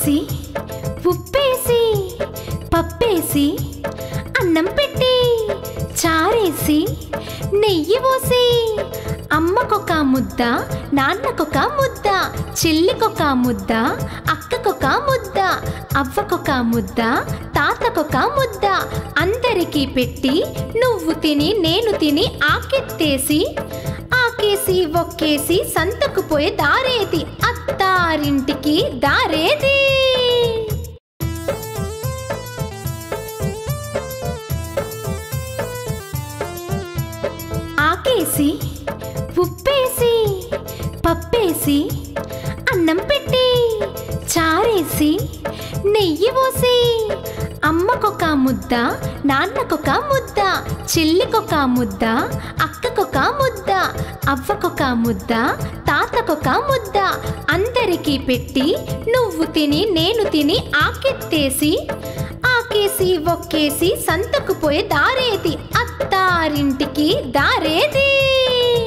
ఆకేసి ఉప్పేసి పప్పేసి అన్నం పెట్టి చారేసి నెయ్యి పోసి అమ్మకొక ముద్ద నాన్నకొక ముద్ద చెల్లికొక ముద్ద అక్కకొక ముద్ద అవ్వకొక ముద్ద తాతకొక ముద్ద అందరికీ పెట్టి నువ్వు తిని నేను తిని ఆకెత్తేసి ఆకేసి ఒక్కేసి సంతకు పోయే దారేది అత్తారింటికి దారేది ఆకేసి ఉప్పేసి పప్పేసి అన్నం పెట్టి చారేసి నెయ్యి పోసి అమ్మకొక ముద్ద నాన్నకొక ముద్ద చెల్లికొక ముద్ద అక్కకొక ముద్ద అవ్వకొక ముద్ద తాతకొక ముద్ద అందరికీ పెట్టి నువ్వు తిని నేను తిని ఆకెత్తేసి ఆకేసి ఒక్కేసి సంతకు పోయే దారేది అత్తారింటికి దారేది